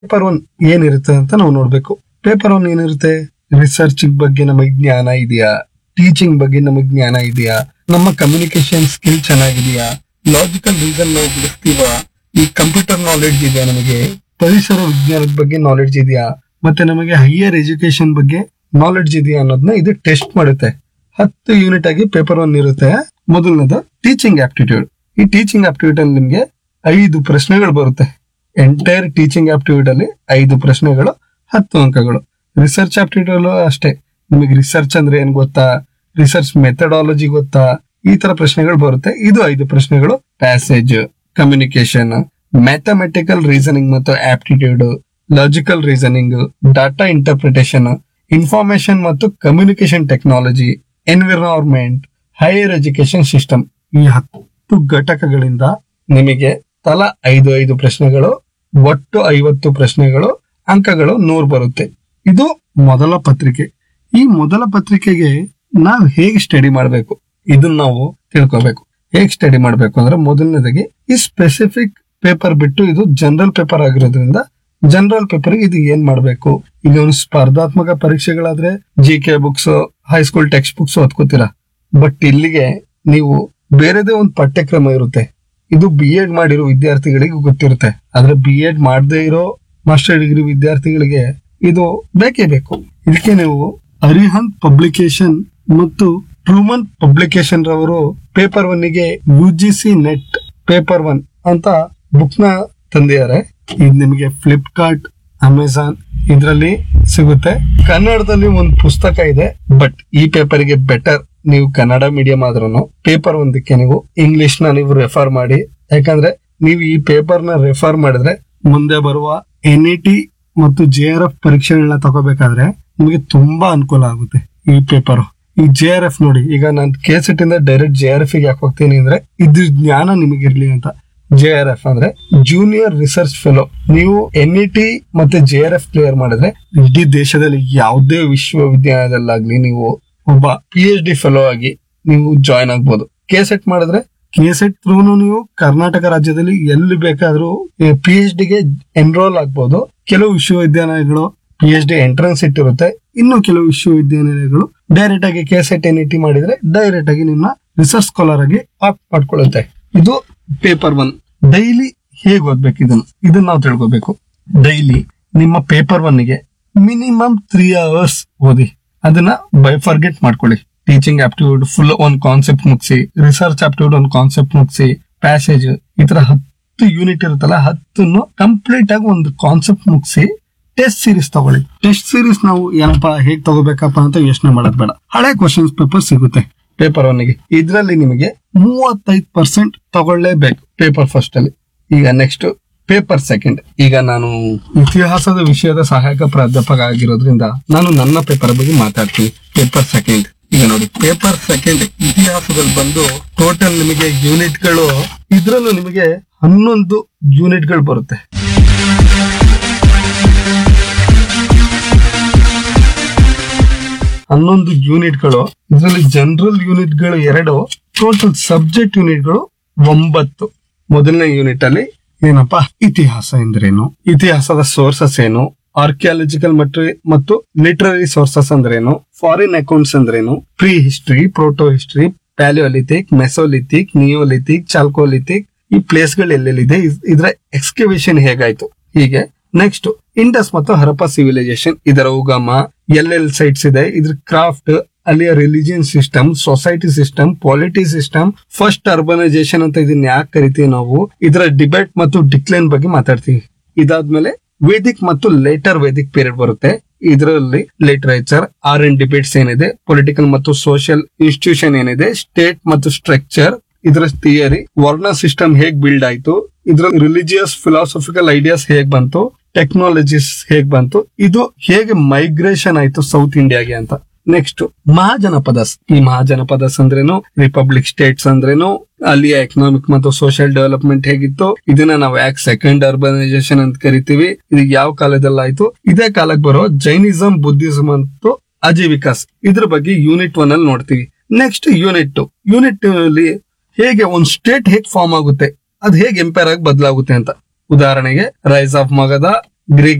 paper one ಏನಿರುತ್ತೆ ಅಂತ ನಾವು ನೋಡ್ಬೇಕು ಪೇಪರ್ ಒನ್ ಏನಿರುತ್ತೆ ರಿಸರ್ಚ್ ಬಗ್ಗೆ ನಮಗೆ ಜ್ಞಾನ ಇದೆಯಾ ಟೀಚಿಂಗ್ ಬಗ್ಗೆ ನಮಗೆ ಜ್ಞಾನ ಇದೆಯಾ ನಮ್ಮ ಕಮ್ಯುನಿಕೇಶನ್ ಸ್ಕಿಲ್ ಚೆನ್ನಾಗಿದೆಯಾ ಲಾಜಿಕಲ್ ರೀಸನ್ ನಾವು ಬಿಡಿಸ್ತೀವ ಈ ಕಂಪ್ಯೂಟರ್ ನಾಲೆಡ್ಜ್ ಇದೆಯಾ ನಮಗೆ ಪರಿಸರ ವಿಜ್ಞಾನದ ಬಗ್ಗೆ ನಾಲೆಡ್ಜ್ ಇದೆಯಾ ಮತ್ತೆ ನಮಗೆ ಹೈಯರ್ ಎಜುಕೇಶನ್ ಬಗ್ಗೆ ನಾಲೆಡ್ಜ್ ಇದೆಯಾ ಅನ್ನೋದನ್ನ ಇದು ಟೆಸ್ಟ್ ಮಾಡುತ್ತೆ ಹತ್ತು ಯೂನಿಟ್ ಆಗಿ ಪೇಪರ್ ಒನ್ ಇರುತ್ತೆ ಮೊದಲನೇದು ಟೀಚಿಂಗ್ ಆಪ್ಟಿಟ್ಯೂಡ್ ಈ ಟೀಚಿಂಗ್ ಆಪ್ಟಿಟ್ಯೂಡ್ ಅಲ್ಲಿ ನಿಮ್ಗೆ ಐದು ಪ್ರಶ್ನೆಗಳು ಬರುತ್ತೆ ಎಂಟೈರ್ ಟೀಚಿಂಗ್ ಆಪ್ಟಿಟ್ಯೂಡ್ ಅಲ್ಲಿ ಐದು ಪ್ರಶ್ನೆಗಳು ಹತ್ತು ಅಂಕಗಳು ರಿಸರ್ಚ್ ಆಪ್ಟಿಟ್ಯೂಡ್ ಅಲ್ಲೂ ಅಷ್ಟೇ ನಿಮಗೆ ರಿಸರ್ಚ್ ಅಂದ್ರೆ ಏನ್ ಗೊತ್ತಾ ರಿಸರ್ಚ್ ಮೆಥಡಾಲಜಿ ಗೊತ್ತಾ ಈ ತರ ಪ್ರಶ್ನೆಗಳು ಬರುತ್ತೆ ಇದು ಐದು ಪ್ರಶ್ನೆಗಳು ಪ್ಯಾಸೇಜ್ ಕಮ್ಯುನಿಕೇಶನ್ ಮ್ಯಾಥಮೆಟಿಕಲ್ ರೀಸನಿಂಗ್ ಮತ್ತು aptitude logical reasoning data interpretation information ಮತ್ತು communication technology environment higher education system ಈ ಹತ್ತು ಘಟಕಗಳಿಂದ ನಿಮಗೆ ತಲಾ ಐದು ಐದು ಪ್ರಶ್ನೆಗಳು ಒಟ್ಟು ಐವತ್ತು ಪ್ರಶ್ನೆಗಳು ಅಂಕಗಳು ನೂರು ಬರುತ್ತೆ ಇದು ಮೊದಲ ಪತ್ರಿಕೆ ಈ ಮೊದಲ ಪತ್ರಿಕೆಗೆ ನಾವು ಹೇಗೆ ಸ್ಟಡಿ ಮಾಡಬೇಕು ಇದನ್ನ ನಾವು ತಿಳ್ಕೊಬೇಕು ಹೇಗೆ ಸ್ಟಡಿ ಮಾಡಬೇಕು ಅಂದ್ರೆ ಮೊದಲನೇದಾಗಿ ಈ ಸ್ಪೆಸಿಫಿಕ್ ಪೇಪರ್ ಬಿಟ್ಟು ಇದು ಜನರಲ್ ಪೇಪರ್ ಆಗಿರೋದ್ರಿಂದ ಜನರಲ್ ಪೇಪರ್ ಇದು ಏನ್ ಮಾಡಬೇಕು ಈಗ ಒಂದು ಸ್ಪರ್ಧಾತ್ಮಕ ಪರೀಕ್ಷೆಗಳಾದ್ರೆ G K books high school text books ಓದ್ಕೋತೀರಾ ಬಟ್ ಇಲ್ಲಿಗೆ ನೀವು ಬೇರೆದೇ ಒಂದು ಪಠ್ಯಕ್ರಮ ಇರುತ್ತೆ ಇದು ಬಿ ಎಡ್ ಮಾಡಿರೋ ವಿದ್ಯಾರ್ಥಿಗಳಿಗೆ ಗೊತ್ತಿರುತ್ತೆ ಆದ್ರೆ ಬಿ ಎಡ್ ಮಾಡದೇ ಇರೋ ಮಾಸ್ಟರ್ ಡಿಗ್ರಿ ವಿದ್ಯಾರ್ಥಿಗಳಿಗೆ ಇದು ಬೇಕೇ ಬೇಕು ಇದಕ್ಕೆ ನೀವು ಅರಿಹಂತ್ ಪಬ್ಲಿಕೇಶನ್ ಮತ್ತು ಟ್ರೂಮನ್ ಪಬ್ಲಿಕೇಶನ್ ರವರು ಪೇಪರ್ ಒನ್ ಗೆ U G C net paper one ಅಂತ ಬುಕ್ ನ ತಂದಿದ್ದಾರೆ ಇದು ನಿಮಗೆ ಫ್ಲಿಪ್ಕಾರ್ಟ್ ಅಮೆಝಾನ್ ಇದರಲ್ಲಿ ಸಿಗುತ್ತೆ ಕನ್ನಡದಲ್ಲಿ ಒಂದು ಪುಸ್ತಕ ಇದೆ ಬಟ್ ಈ ಪೇಪರ್ ಗೆ ಬೆಟರ್ ನೀವು ಕನ್ನಡ ಮೀಡಿಯಂ ಆದ್ರೂ ಪೇಪರ್ ಒಂದಕ್ಕೆ ನೀವು ಇಂಗ್ಲಿಷ್ ನ ನೀವು ರೆಫರ್ ಮಾಡಿ ಯಾಕಂದ್ರೆ ನೀವು ಈ ಪೇಪರ್ ನ ರೆಫರ್ ಮಾಡಿದ್ರೆ ಮುಂದೆ ಬರುವ ಎನ್ ಇ ಟಿ ಮತ್ತು ಜೆ ಆರ್ ಎಫ್ ಪರೀಕ್ಷೆಗಳನ್ನ ತಗೋಬೇಕಾದ್ರೆ ನಿಮಗೆ ತುಂಬಾ ಅನುಕೂಲ ಆಗುತ್ತೆ ಈ ಪೇಪರ್ ಈ ಜೆ ಆರ್ ಎಫ್ ನೋಡಿ ಈಗ ನಾನು ಕೆ ಸೆಟ್ ಇಂದ ಡೈರೆಕ್ಟ್ ಜೆ ಆರ್ ಎಫ್ ಗೆ ಯಾಕೆ ಹೋಗ್ತೀನಿ ಅಂದ್ರೆ ಇದ್ರ ಜ್ಞಾನ ನಿಮಗಿರ್ಲಿ ಅಂತ ಜೆ ಆರ್ ಎಫ್ ಅಂದ್ರೆ ಜೂನಿಯರ್ ರಿಸರ್ಚ್ ಫೆಲೋ ನೀವು ಎನ್ ಇ ಟಿ ಮತ್ತೆ ಜೆ ಆರ್ ಎಫ್ ಕ್ಲಿಯರ್ ಮಾಡಿದ್ರೆ ಇಡೀ ದೇಶದಲ್ಲಿ ಯಾವುದೇ ವಿಶ್ವವಿದ್ಯಾಲಯದಲ್ಲಾಗ್ಲಿ ನೀವು ಒಬ್ಬ ಪಿ ಎಚ್ ಡಿ ಫೆಲೋ ಆಗಿ ನೀವು ಜಾಯ್ನ್ ಆಗ್ಬೋದು ಕೆ ಸೆಟ್ ಮಾಡಿದ್ರೆ ಕೆ ಸೆಟ್ ಥ್ರೂನು ನೀವು ಕರ್ನಾಟಕ ರಾಜ್ಯದಲ್ಲಿ ಎಲ್ಲಿ ಬೇಕಾದ್ರೂ ಪಿ ಎಚ್ ಡಿಗೆ ಎನ್ರೋಲ್ ಆಗ್ಬೋದು ಕೆಲವು ವಿಶ್ವವಿದ್ಯಾಲಯಗಳು ಪಿ ಎಚ್ ಡಿ ಎಂಟ್ರೆನ್ಸ್ ಇಟ್ಟಿರುತ್ತೆ ಇನ್ನು ಕೆಲವು ವಿಶ್ವವಿದ್ಯಾನಿಲಯಗಳು ಡೈರೆಕ್ಟ್ ಆಗಿ K set N E T ಮಾಡಿದ್ರೆ ಡೈರೆಕ್ಟ್ ಆಗಿ ನಿಮ್ಮ ರಿಸರ್ಚ್ ಸ್ಕಾಲರ್ ಆಗಿ ಆಪ್ಟ್ ಮಾಡ್ಕೊಳ್ಳುತ್ತೆ ಇದು ಪೇಪರ್ ಒನ್ ಡೈಲಿ ಹೇಗ್ ಓದ್ಬೇಕು ಇದನ್ನ ಇದನ್ನ ನಾವು ತಿಳ್ಕೊಬೇಕು ಡೈಲಿ ನಿಮ್ಮ ಪೇಪರ್ ಒನ್ ಗೆ ಮಿನಿಮಮ್ ತ್ರೀ ಅವರ್ಸ್ ಓದಿ ಅದನ್ನ ಬೈ ಫರ್ಗೆಟ್ ಮಾಡ್ಕೊಳ್ಳಿ ಟೀಚಿಂಗ್ ಆಪ್ಟಿಟ್ಯೂಡ್ ಫುಲ್ ಒಂದ್ ಕಾನ್ಸೆಪ್ಟ್ ಮುಗಿಸಿ ರಿಸರ್ಚ್ ಆಪ್ಟಿಟ್ಯೂಡ್ ಒಂದ್ ಕಾನ್ಸೆಪ್ಟ್ ಮುಗಿಸಿ ಪ್ಯಾಸೇಜ್ ಈ ತರ ಹತ್ತು ಯೂನಿಟ್ ಇರುತ್ತಲ್ಲ ಹತ್ತನ್ನು ಕಂಪ್ಲೀಟ್ ಆಗಿ ಒಂದು ಕಾನ್ಸೆಪ್ಟ್ ಮುಗಿಸಿ ಟೆಸ್ಟ್ ಸೀರೀಸ್ ತಗೊಳ್ಳಿ ಟೆಸ್ಟ್ ಸೀರೀಸ್ ನಾವು ಏನಪ್ಪಾ ಹೇಗ್ ತಗೋಬೇಕಪ್ಪ ಅಂತ ಯೋಚನೆ ಮಾಡೋದ್ ಬೇಡ ಹಳೆ ಕ್ವಶನ್ಸ್ ಪೇಪರ್ ಸಿಗುತ್ತೆ ಪೇಪರ್ ಒನ್ಗೆ ಇದ್ರಲ್ಲಿ ನಿಮಗೆ ಮೂವತ್ತೈದು ಪರ್ಸೆಂಟ್ ತಗೊಳ್ಳೇಬೇಕು ಪೇಪರ್ ಫಸ್ಟ್ ಅಲ್ಲಿ ಈಗ ನೆಕ್ಸ್ಟ್ ಪೇಪರ್ ಸೆಕೆಂಡ್ ಈಗ ನಾನು ಇತಿಹಾಸದ ವಿಷಯದ ಸಹಾಯಕ ಪ್ರಾಧ್ಯಾಪಕ ಆಗಿರೋದ್ರಿಂದ ನಾನು ನನ್ನ ಪೇಪರ್ ಬಗ್ಗೆ ಮಾತಾಡ್ತೀನಿ ಪೇಪರ್ ಸೆಕೆಂಡ್ ಈಗ ನೋಡಿ ಪೇಪರ್ ಸೆಕೆಂಡ್ ಇತಿಹಾಸದಲ್ಲಿ ಬಂದು ಟೋಟಲ್ ನಿಮಗೆ ಯೂನಿಟ್ಗಳು ಇದ್ರಲ್ಲೂ ನಿಮಗೆ ಹನ್ನೊಂದು ಯೂನಿಟ್ಗಳು ಬರುತ್ತೆ ಹನ್ನೊಂದು ಯೂನಿಟ್ಗಳು ಇದರಲ್ಲಿ ಜನರಲ್ ಯೂನಿಟ್ಗಳು ಎರಡು ಟೋಟಲ್ ಸಬ್ಜೆಕ್ಟ್ ಯೂನಿಟ್ಗಳು ಒಂಬತ್ತು ಮೊದಲನೇ ಯೂನಿಟ್ ಅಲ್ಲಿ ಏನಪ್ಪಾ ಇತಿಹಾಸ ಎಂದ್ರೇನು ಇತಿಹಾಸದ ಸೋರ್ಸಸ್ ಏನು ಆರ್ಕಿಯಾಲಜಿಕಲ್ ಮತ್ತು ಮತ್ತು ಲಿಟರರಿ ಸೋರ್ಸಸ್ ಅಂದ್ರೇನು ಫಾರಿನ್ ಅಕೌಂಟ್ಸ್ ಅಂದ್ರೇನು prehistory protohistory palaeolithic mesolithic neolithic chalcolithic ಈ ಪ್ಲೇಸ್ ಗಳು ಎಲ್ಲೆಲ್ಲಿದೆ ಇದ್- ಇದರ ಎಕ್ಸ್ಕವೇಷನ್ ಹೇಗಾಯ್ತು ಹೀಗೆ ನೆಕ್ಸ್ಟ್ ಇಂಡಸ್ ಮತ್ತು ಹರಪ್ಪ ಸಿವಿಲೈಸೇಷನ್ ಇದರ ಉಗಮ ಎಲ್ಲೆಲ್ ಸೈಟ್ಸ್ ಇದೆ ಇದ್ರ ಕ್ರಾಫ್ಟ್ ಅಲ್ಲಿಯ religion system society system polity system first urbanisation ಅಂತ ಇದನ್ನ ಯಾಕೆ ಕರಿತೀವಿ ನಾವು ಇದರ ಡಿಬೇಟ್ ಮತ್ತು ಡಿಕ್ಲೈನ್ ಬಗ್ಗೆ ಮಾತಾಡ್ತೀವಿ ಇದಾದ್ಮೇಲೆ ವೇದಿಕ್ ಮತ್ತು ಲೇಟರ್ ವೇದಿಕ್ ಪೀರಿಯಡ್ ಬರುತ್ತೆ ಇದರಲ್ಲಿ ಲಿಟರೇಚರ್ ಆರ್ ಅಂಡ್ ಡಿಬೇಟ್ಸ್ ಏನಿದೆ ಪೊಲಿಟಿಕಲ್ ಮತ್ತು ಸೋಷಿಯಲ್ ಇನ್ಸ್ಟಿಟ್ಯೂಷನ್ ಏನಿದೆ ಸ್ಟೇಟ್ ಮತ್ತು ಸ್ಟ್ರಕ್ಚರ್ ಇದರ ಥಿಯರಿ ವರ್ಣ ಸಿಸ್ಟಮ್ ಹೇಗ್ ಬಿಲ್ಡ್ ಆಯ್ತು ಇದ್ರ ರಿಲಿಜಿಯಸ್ ಫಿಲಾಸಫಿಕಲ್ ಐಡಿಯಾಸ್ ಹೇಗ್ ಬಂತು ಟೆಕ್ನಾಲಜೀಸ್ ಹೇಗ್ ಬಂತು ಇದು ಹೇಗೆ ಮೈಗ್ರೇಷನ್ ಆಯ್ತು ಸೌತ್ ಇಂಡಿಯಾಗೆ ಅಂತ ನೆಕ್ಸ್ಟ್ ಮಹಾಜನಪದಸ್ ಈ ಮಹಾಜನಪದಸ್ ಅಂದ್ರೇನು ರಿಪಬ್ಲಿಕ್ ಸ್ಟೇಟ್ಸ್ ಅಂದ್ರೇನು ಅಲ್ಲಿಯ ಎಕನಾಮಿಕ್ ಮತ್ತು ಸೋಷಿಯಲ್ ಡೆವಲಪ್ಮೆಂಟ್ ಹೇಗಿತ್ತು ಇದನ್ನ ನಾವು ಯಾಕೆ ಸೆಕೆಂಡ್ ಅರ್ಬನೈಸೇಷನ್ ಅಂತ ಕರಿತೀವಿ ಇದು ಯಾವ ಕಾಲದಲ್ಲಿ ಆಯ್ತು ಇದೇ ಕಾಲಕ್ಕೆ ಬರೋ ಜೈನಿಸಂ ಬುದ್ಧಿಸಂ ಮತ್ತು ಅಜೀವಿಕಾಸ್ ಇದ್ರ ಬಗ್ಗೆ ಯೂನಿಟ್ ಒನ್ ಅಲ್ಲಿ ನೋಡ್ತೀವಿ ನೆಕ್ಸ್ಟ್ ಯೂನಿಟ್ ಟು ಯೂನಿಟ್ ಅಲ್ಲಿ ಹೇಗೆ ಒಂದ್ ಸ್ಟೇಟ್ ಹೇಗೆ ಫಾರ್ಮ್ ಆಗುತ್ತೆ ಅದ್ ಹೇಗೆ ಎಂಪೈರ್ ಆಗಿ ಬದಲಾಗುತ್ತೆ ಅಂತ ಉದಾಹರಣೆಗೆ ರೈಸ್ ಆಫ್ ಮಗಧ ಗ್ರೀಕ್